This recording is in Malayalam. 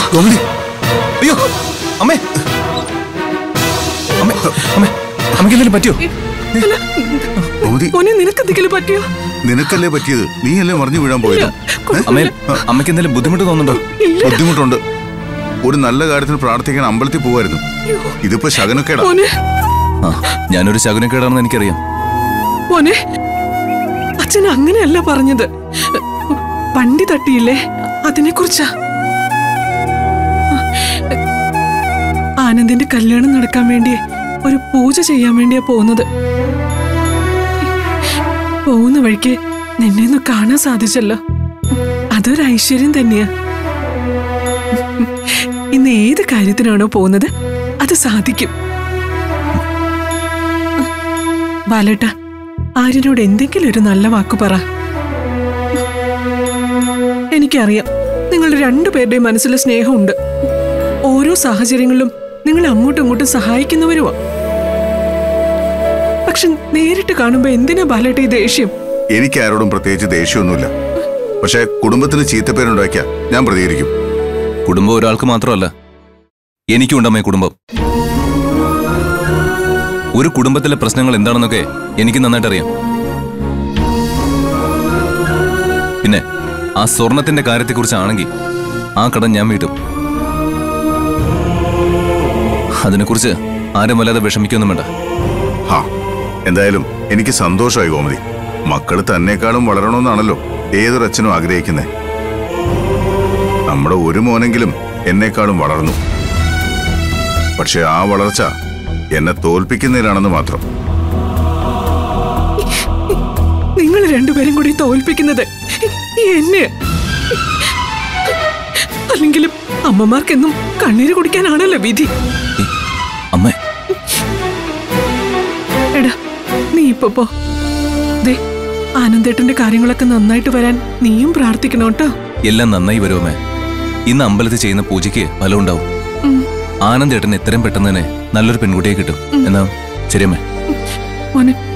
ഗോമതി അയ്യോ അമ്മേ അമ്മേ അമ്മേ അമ്മയ്ക്ക് എന്തെങ്കിലും പറ്റിയോ ഗോമതി മോനെ നിനക്ക് എന്തെങ്കിലും പറ്റിയോ നിനക്കല്ലേ പറ്റിയത് നീയല്ലേ മറിഞ്ഞു വീഴാൻ പോയത് അമ്മേ അമ്മയ്ക്ക് എന്തെങ്കിലും ബുദ്ധിമുട്ട് തോന്നുന്നുണ്ടോ ബുദ്ധിമുട്ടുണ്ട് ഒരു നല്ല കാര്യത്തിന് പ്രാർത്ഥിക്കാൻ അമ്പലത്തിൽ പോവായിരുന്നു ഇതിപ്പോ ശകനക്കേടാ മോനെ ആ ഞാനൊരു ശകുനക്കേടാണെന്ന് എനിക്കറിയാം മോനെ അച്ഛൻ അങ്ങനെയല്ല പറഞ്ഞത് വണ്ടി തട്ടിയില്ലേ അതിനെ കുറിച്ചാ ആനന്ദിന്റെ കല്യാണം നടക്കാൻ വേണ്ടി ഒരു പൂജ ചെയ്യാൻ വേണ്ടിയാ പോകുന്നത് പോകുന്ന വഴിക്ക് നിന്നെ ഒന്ന് കാണാൻ സാധിച്ചല്ലോ അതൊരു ഐശ്വര്യം തന്നെയാ ഇന്ന് ഏത് കാര്യത്തിനാണോ പോകുന്നത് അത് സാധിക്കും ബാലേട്ട ആര്യനോട് എന്തെങ്കിലും ഒരു നല്ല വാക്ക് പറ എനിക്കറിയാം നിങ്ങളുടെ രണ്ടുപേരുടെയും മനസ്സിൽ സ്നേഹമുണ്ട് ഓരോ സാഹചര്യങ്ങളിലും നിങ്ങൾ അങ്ങോട്ടും ഇങ്ങോട്ടും സഹായിക്കുന്നവരുമാ പക്ഷെ നേരിട്ട് കാണുമ്പോ എന്തിനാ ബാലേട്ട ഈ ദേഷ്യം എനിക്ക് ആരോടും പ്രത്യേകിച്ച് ദേഷ്യമൊന്നുമില്ല പക്ഷെ കുടുംബത്തിന് ചീത്തപ്പേരുണ്ടാക്കിയ ഞാൻ പ്രതികരിക്കും കുടുംബം ഒരാൾക്ക് മാത്രമല്ല എനിക്കുണ്ടമ്മേ കുടുംബം ഒരു കുടുംബത്തിലെ പ്രശ്നങ്ങൾ എന്താണെന്നൊക്കെ എനിക്ക് നന്നായിട്ട് അറിയാം പിന്നെ ആ സ്വർണത്തിന്റെ കാര്യത്തെക്കുറിച്ചാണെങ്കിൽ ആ കടം ഞാൻ വീട്ടും അതിനെക്കുറിച്ച് ആരും വല്ലാതെ വിഷമിക്കൊന്നും വേണ്ട ഹാ എന്തായാലും എനിക്ക് സന്തോഷമായി ഗോമതി മക്കൾ തന്നെക്കാളും വളരണമെന്നാണല്ലോ ഏതൊരു അച്ഛനും ആഗ്രഹിക്കുന്നേ നമ്മുടെ ഒരു മോനെങ്കിലും എന്നെക്കാളും വളർന്നു പക്ഷെ ആ വളർച്ച എന്നെ തോൽപ്പിക്കുന്നതിലാണെന്ന് മാത്രം നിങ്ങൾ രണ്ടുപേരും കൂടി തോൽപ്പിക്കുന്നത് എന്നെ അല്ലെങ്കിലും അമ്മമാർക്കെന്നും കണ്ണീര് കുടിക്കാനാണല്ലോ വിധി ഏ, അമ്മേ എടാ നീ ഇപ്പൊ പോ ദേ ആനന്ദേട്ടന്റെ കാര്യങ്ങളൊക്കെ നന്നായിട്ട് വരാൻ നീയും പ്രാർത്ഥിക്കണം കേട്ടോ എല്ലാം നന്നായി വരുമേ ഇന്ന് അമ്പലത്തിൽ ചെയ്യുന്ന പൂജയ്ക്ക് ഫലം ഉണ്ടാവും ആനന്ദേട്ടൻ എത്രയും പെട്ടെന്ന് തന്നെ നല്ലൊരു പെൺകുട്ടിയെ കിട്ടും എന്നാ ശരിയമ്മേ മോനെ